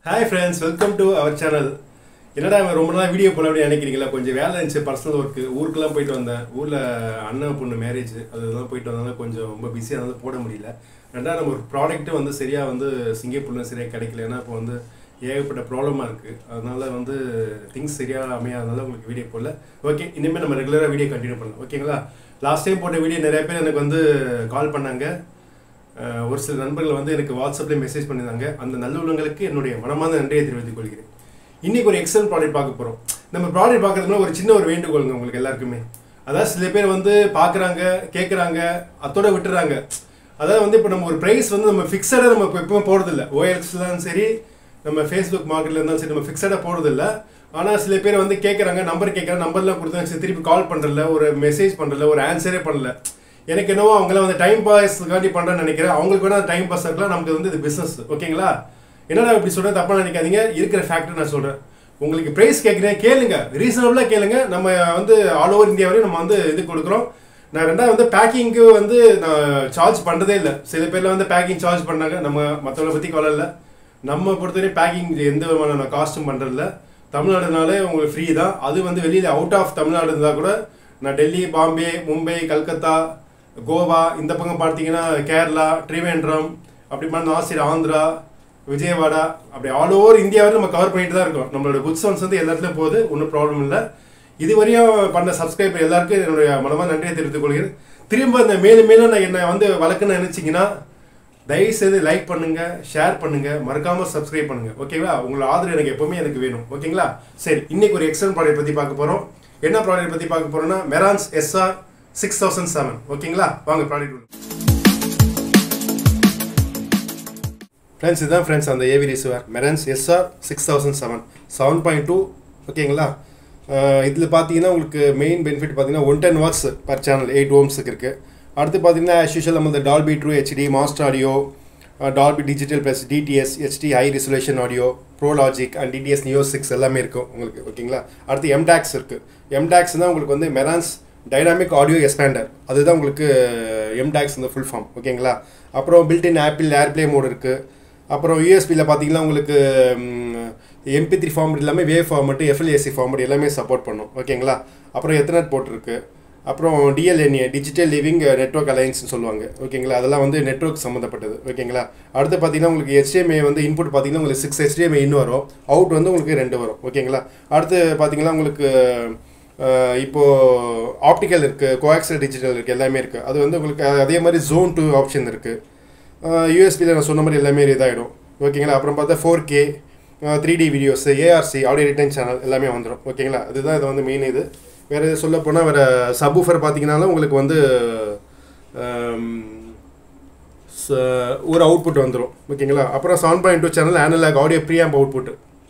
hi friends welcome to our channel என்னடா இவன் ரொம்ப நாள் வீடியோ போல அப்படி நினைக்கிறீங்களா கொஞ்சம் வேலை இருந்துச்சு பர்சனல் ஒர்க்கு ஊருக்குலாம் போயிட்டு வந்தேன் ஊரில் அண்ணன் பொண்ணு மேரேஜ் அதெல்லாம் போயிட்டு வந்ததால கொஞ்சம் ரொம்ப பிஸியாக இருந்தாலும் போட முடியல ரெண்டாவது நம்ம ஒரு ப்ராடக்ட்டு வந்து சரியாக வந்து சிங்கப்பூர்ல சரியாக கிடைக்கல ஏன்னா இப்போ வந்து ஏகப்பட்ட ப்ராப்ளமாக இருக்குது அதனால வந்து திங்ஸ் சரியாக அமையாதனால உங்களுக்கு வீடியோ போடல ஓகே இனிமேல் நம்ம ரெகுலராக வீடியோ கண்டினியூ பண்ணலாம் ஓகேங்களா லாஸ்ட் டைம் போட்ட வீடியோ நிறைய பேர் எனக்கு வந்து கால் பண்ணாங்க அஹ் ஒரு சில நண்பர்கள் வந்து எனக்கு வாட்ஸ்அப்ல மெசேஜ் பண்ணியிருந்தாங்க அந்த நல்லுள்ளங்களுக்கு என்னுடைய மனமார்ந்த நன்றியை தெரிவித்துக் கொள்கிறேன் இன்னைக்கு ஒரு எக்ஸல் ப்ராடக்ட் பார்க்க போறோம் நம்ம ப்ராடக்ட் பார்க்கறதுக்கு ஒரு சின்ன ஒரு வேண்டுகோளுங்க உங்களுக்கு எல்லாருக்குமே அதாவது சில பேர் வந்து பார்க்குறாங்க கேட்குறாங்க அத்தோட விட்டுறாங்க அதாவது வந்து இப்போ நம்ம ஒரு ப்ரைஸ் வந்து நம்ம ஃபிக்ஸடாக நம்ம இப்போ எப்பவுமே போடுறதில்ல ஓஎல்ஸ்லாம் சரி நம்ம ஃபேஸ்புக் மார்க்கெட்ல இருந்தாலும் சரி நம்ம ஃபிக்ஸடாக போடுறதில்ல ஆனால் சில பேர் வந்து கேட்குறாங்க நம்பர் கேட்குறாங்க நம்பர்லாம் கொடுத்தாங்க சரி திருப்பி கால் பண்ணுறல ஒரு மெசேஜ் பண்ணுறல ஒரு ஆன்சரே பண்ணல எனக்கு என்னவோ அவங்களாம் வந்து டைம் பாஸ்க்காண்டி பண்ணுறேன்னு நினைக்கிறேன் அவங்களுக்கு வேணா டைம் பாஸ் இருக்கலாம் நமக்கு வந்து இது பிஸ்னஸ் ஓகேங்களா என்னடா இப்படி சொல்கிறேன் தப்பாக நினைக்காதீங்க இருக்கிற ஃபேக்டர் நான் சொல்கிறேன் உங்களுக்கு ப்ரைஸ் கேட்குறேன் கேளுங்க ரீசனபிளாக கேளுங்க நம்ம வந்து ஆல் ஓவர் இந்தியா வரையும் நம்ம வந்து இது கொடுக்குறோம் நான் ரெண்டாவது வந்து பேக்கிங்க்கு வந்து நான் சார்ஜ் பண்ணுறதே இல்லை சில பேர்ல வந்து பேக்கிங் சார்ஜ் பண்ணாங்க நம்ம மற்றவங்களை பற்றி கவலை இல்லை நம்ம பொறுத்தவரையும் பேக்கிங் எந்த விதமான காஸ்ட்டும் பண்ணுறதில்ல தமிழ்நாடுனாலே உங்களுக்கு ஃப்ரீ தான் அது வந்து வெளியில் அவுட் ஆஃப் தமிழ்நாடு இருந்தால் கூட நான் டெல்லி பாம்பே மும்பை கல்கத்தா கோவா இந்த பக்கம் பார்த்தீங்கன்னா கேரளா ட்ரிவேண்ட்ரம் அப்படி மாதிரி நாசிர் ஆந்திரா விஜயவாடா அப்படி ஆல் ஓவர் இந்தியாவில் நம்ம கவர் பண்ணிட்டு தான் இருக்கோம் நம்மளோட குட்ஸ் ஒன்ஸ் வந்து எல்லா இடத்துலையும் போகுது ஒன்றும் ப்ராப்ளம் இல்லை இதுவரையும் பண்ண சப்ஸ்கிரைபர் எல்லாருக்கும் என்னுடைய மனமாக நன்றியை தெரிவித்துக் கொள்கிறேன் திரும்ப இந்த மேலும் மேலும் நான் என்னை வந்து வளர்க்கணும்னு நினச்சிங்கன்னா தயவுசெய்து லைக் பண்ணுங்க ஷேர் பண்ணுங்க மறக்காம சப்ஸ்கிரைப் பண்ணுங்க ஓகேவா உங்களோட ஆதரவு எனக்கு எப்பவுமே எனக்கு வேணும் ஓகேங்களா சரி இன்னைக்கு ஒரு எக்ஸல் ப்ராடக்ட் பத்தி பார்க்க போறோம் என்ன ப்ராடக்ட் பத்தி பார்க்க போறோம்னா Marantz SR six thousand seven ஓகேங்களா வாங்க ப்ராடக்ட் ஃப்ரெண்ட்ஸ் இதுதான் ஃப்ரெண்ட்ஸ் அந்த AV receiver Marantz SR six thousand seven seven point two ஓகேங்களா இதில் பார்த்தீங்கன்னா உங்களுக்கு மெயின் பெனிஃபிட் பார்த்தீங்கன்னா one ten watts per channel eight ஓம்ஸுக்கு இருக்குது அடுத்து பார்த்தீங்கன்னா ஆஸ் யூஷுவல் நம்ம இந்த Dolby true HD master audio Dolby digital plus DTS HD high resolution audio Pro Logic and DTS Neo six எல்லாமே இருக்கும் உங்களுக்கு ஓகேங்களா அடுத்து எம்டாக்ஸ் இருக்குது எம்டாக்ஸ் தான் உங்களுக்கு வந்து மெரான்ஸ் டைனாமிக் ஆடியோ எக்ஸ்பேண்டர் அதுதான் உங்களுக்கு எம்டாக்ஸ் இந்த ஃபுல் ஃபார்ம் ஓகேங்களா அப்புறம் பில்டின் ஆப்பிள் ஏர்ப்ளே மோட் இருக்குது அப்புறம் யூஎஸ்பியில் பார்த்தீங்கன்னா உங்களுக்கு எம்பி த்ரீ ஃபார்மட் எல்லாமே வே ஃபார்மட் எஃப்எல்ஏசி ஃபார்மட் எல்லாமே சப்போர்ட் பண்ணும் ஓகேங்களா அப்புறம் எத்தனை போட்டிருக்கு அப்புறம் டிஎல்என்ஏ டிஜிட்டல் லிவிங் நெட்ஒர்க் அலைன்ஸ்னு சொல்லுவாங்க ஓகேங்களா அதெல்லாம் வந்து நெட்ஒர்க் சம்மந்தப்பட்டது ஓகேங்களா அடுத்து பார்த்தீங்கன்னா உங்களுக்கு HDMI வந்து இன்புட் பார்த்தீங்கன்னா உங்களுக்கு சிக்ஸ் HDMI இன் வரும் அவுட் வந்து உங்களுக்கு ரெண்டு வரும் ஓகேங்களா அடுத்து பார்த்தீங்கன்னா உங்களுக்கு அஹ், இப்போ ஆப்டிக்கல் இருக்குது கோஆக்சல் டிஜிட்டல் இருக்குது எல்லாமே இருக்குது அது வந்து உங்களுக்கு அதே மாதிரி ஜோன் டூ ஆப்ஷன் இருக்குது யூஎஸ்பியில் நான் சொன்ன மாதிரி எல்லாமே இதாகிடும் ஓகேங்களா அப்புறம் பார்த்தா four K three D videos ARC audio return channel எல்லாமே வந்துடும் ஓகேங்களா அதுதான் இது வந்து மெயின் இது வேறு எது சொல்ல போனால் வேறு சப்வூஃபர் பார்த்தீங்கன்னாலும் உங்களுக்கு வந்து ஆம், ச- ஒரு அவுட்புட் வந்துடும் ஓகேங்களா அப்புறம் seven point two channel analog audio preamp output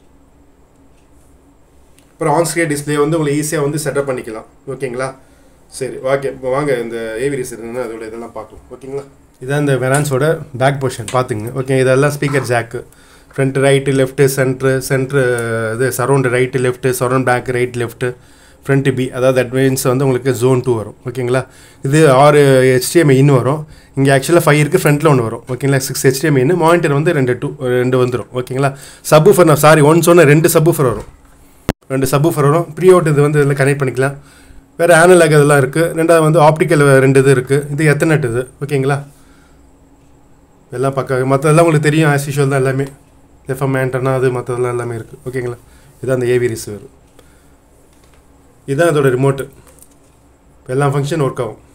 அப்புறம் ஆன்ஸ்கிரே டிஸ்பிளே வந்து உங்களுக்கு ஈஸியாக வந்து செட்டப் பண்ணிக்கலாம் ஓகேங்களா சரி ஓகே இப்போ வாங்க இந்த ஏவிரிஸ் என்னென்ன அதோட இதெல்லாம் பார்க்கலாம் ஓகேங்களா இதான் இந்த வெரான்ஸோட பேக் பொசிஷன் பார்த்துங்க ஓகே இதெல்லாம் speaker jack front right left centre centre இது surround right left surround back right left front B அதாவது அட்வான்ஸ் வந்து உங்களுக்கு ஜோன் டூ வரும் ஓகேங்களா இது ஆறு ஹெச்டிஎம்ஐ இன் வரும் இங்கே ஆக்சுவலாக ஃபைவ் இருக்குது ஃப்ரண்ட்டில் ஒன்று வரும் ஓகேங்களா சிக்ஸ் ஹெச்டிஎம்ஐ இன் மானிட்டர் வந்து ரெண்டு டூ ரெண்டு வந்துடும் ஓகேங்களா சப்வூஃபர் நான் சாரி ஒன் சொன்ன ரெண்டு சப்வூஃபர் வரும் ரெண்டு சப்வூஃபர் வரும் ப்ரீ அவுட் இது வந்து இதில் கனெக்ட் பண்ணிக்கலாம் வேறு ஆனலாக் இதெல்லாம் இருக்குது ரெண்டாவது வந்து ஆப்டிக்கல் ரெண்டு இது இருக்குது இது எத்தனட் இது ஓகேங்களா எல்லாம் பக்கம் மற்றதெல்லாம் உங்களுக்கு தெரியும் ஆஸ் யூஷுவல் தான் எல்லாமே எஃப்எம் ஆண்டனா அது மற்றதெல்லாம் எல்லாமே இருக்குது ஓகேங்களா இதான் அந்த ஏவி ரிசீவர் இதுதான் அதோட ரிமோட்டு எல்லா ஃபங்க்ஷன் ஒர்க் ஆகும்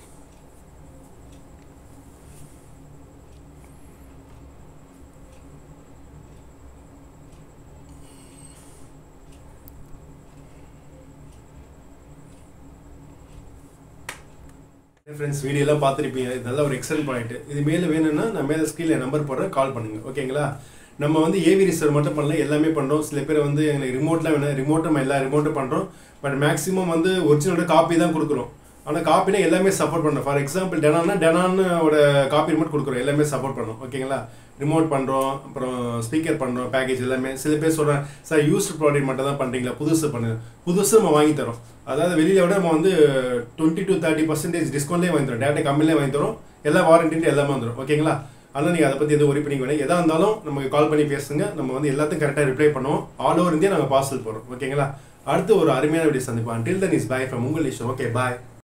ஃப்ரெண்ட்ஸ் வீடியோலாம் பார்த்துருப்பீங்க இது நல்ல ஒரு எக்ஸல் பாயிண்ட் இது மேலே வேணும்னா நான் மேலே ஸ்க்ரீனில் நம்பர் போடுறேன் கால் பண்ணுங்க ஓகேங்களா நம்ம வந்து ஏவி ரிசர்வ் மட்டும் பண்ணல எல்லாமே பண்ணுறோம் சில பேர் வந்து எங்களுக்கு ரிமோட்லாம் வேணும் ரிமோட் நம்ம எல்லா ரிமோட்டும் பண்ணுறோம் பட் மேக்ஸிமம் வந்து ஒரிஜினலோட காப்பி தான் கொடுக்குறோம் ஆனால் காப்பினா எல்லாமே சப்போர்ட் பண்ணுறோம் ஃபார் எக்ஸாம்பிள் டெனான்னா டெனானோட காப்பி ரிமோட் கொடுக்குறோம் எல்லாமே சப்போர்ட் பண்ணோம் ஓகேங்களா ரிமோட் பண்ணுறோம் அப்புறம் ஸ்பீக்கர் பண்ணுறோம் பேக்கேஜ் எல்லாமே சில பேர் சொல்கிறேன் சார் யூஸ்டு ப்ராடக்ட் மட்டும் தான் பண்ணுறீங்களா புதுசு பண்ணுங்க புதுசு நம்ம வாங்கி தரோம் அதாவது வெளியில விட நம்ம வந்து டுவெண்ட்டி டு தேர்ட்டி பர்சன்டேஜ் டிஸ்கவுண்ட்லேயே வாங்கி தரோம் டேட்டா கம்மியிலே வாங்கி தரோம் எல்லா வாரண்டிட்டு எல்லாமே வந்துடும் ஓகேங்களா அதனால் நீங்கள் அதை பற்றி எதுவும் ஒரி பண்ணிக்க வேணாம் எதாக இருந்தாலும் நமக்கு கால் பண்ணி பேசுங்க நம்ம வந்து எல்லாத்துக்கும் கரெக்டாக ரிப்ளை பண்ணுவோம் ஆல் ஓவர் இந்தியா நாங்கள் பார்சல் போகிறோம் ஓகேங்களா அடுத்து ஒரு அருமையான வீடியோ சந்திப்போம் டில் தன் இஸ் பாய் ஃப்ரம் உங்கள் இஷ்டம் ஓகே பாய்